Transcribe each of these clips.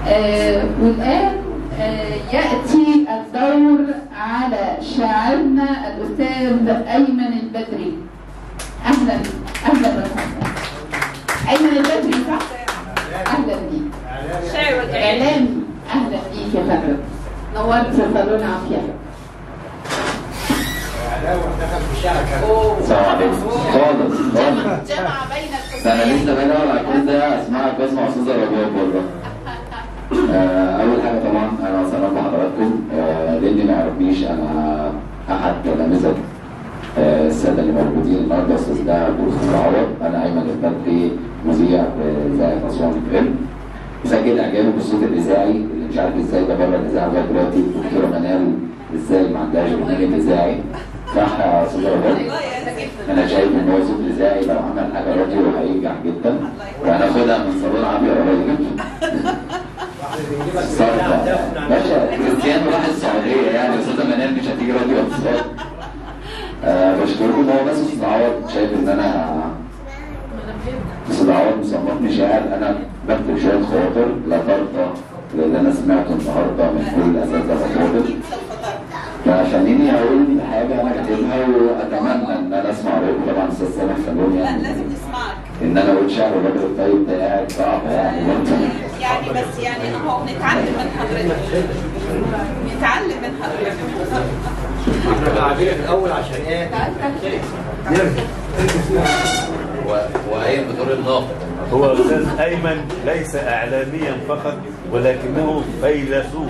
آه والآن آه يأتي الدور على شاعرنا الأستاذ أيمن البدري أهلا أهلا وسهلا أيمن البدري صح؟ أهلا بيك شاعر والإعلام إعلامي أهلا بيك يا فندم نورت صالون عافية السلام عليكم خالص خالص جمع بين ده انا القسمين لسه بدور على كل ده اسمعك واسمع استاذ ربيع بره آه، اول حاجه طبعا انا سلام بحضراتكم آه، للي ما يعرفنيش انا احد تلامذه آه، الساده اللي موجودين النهارده استاذ دهب واستاذ عوض انا ايمن البدري مذيع في اذاعه اسوان اف ام مسجل اعجابي بالصوت الاذاعي اللي مش عارف ازاي ده بره الاذاعه لغايه دلوقتي الدكتوره منال ازاي ما عندهاش برنامج اذاعي صح يا استاذ ربيع؟ انا شايف ان هو صوت اذاعي لو عمل حاجه راديو هينجح جدا وهناخدها من صالون عافيه قريب صرفة باشا كريستيانو راح السعوديه يعني استاذه منال مش هتيجي راديو اتصال آه بشكركم هو بس استاذ عوض شايف ان انا استاذ عوض مصنفني شاعر انا بكتب شويه خواطر لا ترضى للي انا سمعته النهارده من كل الاساتذه الخواطر فخليني اقول حاجه انا كاتبها واتمنى ان انا اسمع رايكم طبعا استاذ سامح سلوم لا يعني لازم نسمعك ان انا اقول شعر الراجل الطيب ده قاعد صعب يعني برضه يعني بس يعني اهو بنتعلم من حضرتك نتعلم من حضرتك احنا قاعدين في الاول عشان ايه؟ وقايم بدور الناقد هو أستاذ أيمن ليس إعلاميا فقط ولكنه فيلسوف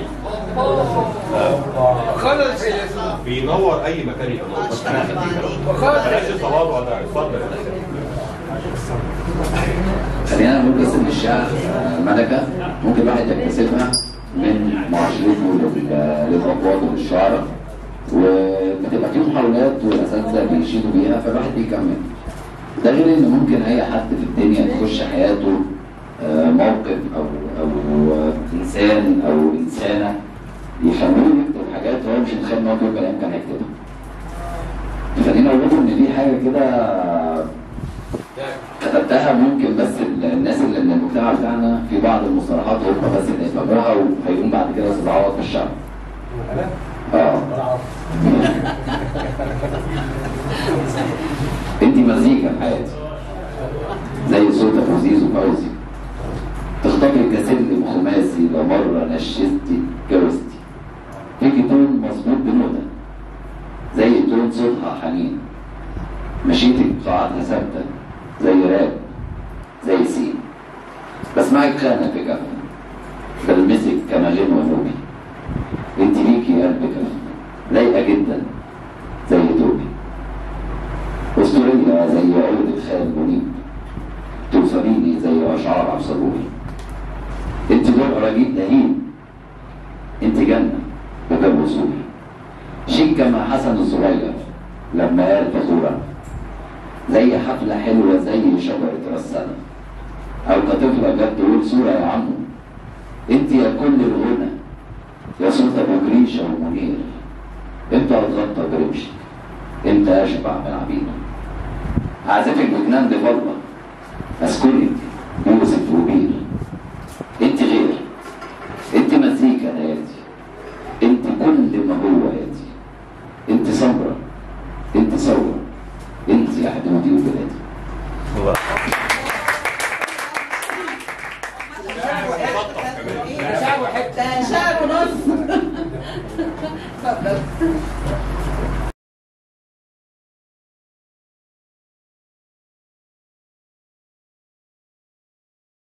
بينور اي مكان يبقى موجود انا هديك بلاش التواضع ده اتفضل خلينا نقول قصة الشعر آه، ملكة ممكن الواحد يكتسبها من معاشرته لل- للأقوال والشعراء وبتبقى في محاولات والأساتذة بيشيدوا بيها فالواحد بيكمل ده غير إن ممكن أي حد في الدنيا تخش حياته آه، موقف أو أو آه، إنسان أو إنسانة يخلوه يكتب حاجات هو مش متخيل إن هو في يوم من الأيام كان هيكتبها. خلينا أقول لكم إن دي حاجة كده كتبتها ممكن بس ال- الناس اللي من المجتمع بتاعنا في بعض المصطلحات هم بس اللي يفهموها وهيقوم بعد كده استاذ عوض في الشعب. اه انت مزيكا في حياتي زي صوت ابو زيزو فوزي تخطبي كسلم خماسي لو مره نشستي جوزتي فيكي تون مظبوط بنوتة زي تون صوتها حنين مشيتك قاعاتها ثابته زي راب زي سين بسمعك خانة في كفن بلمسك كما غنوة نوبي انت ليكي قلب كفن لايقة جدا زي توبي أسطورية زي عود الخال منيب توصليني زي أشعار عبد الصبوري انت دور رجيب لهيب انت جنة وجاب وصولي شيك كما حسن الصغير لما قال فخورا زي حفلة حلوة زي شجرة رسانة أو كطفلة جت تقول صورة يا عمو أنت يا كل الغنى يا صوت أبو جريشة ومنير أنت هتغطى برمشك أنت أشبع من عبيدك هعزفك بجنان دي فضة أذكرك يوسف وبير أنت غير أنت مزيكا حياتي أنت كل ما هو حياتي أنت سمرة أنت ثورة انت يا حدودي وبلادي هو شعر ونص اتفضل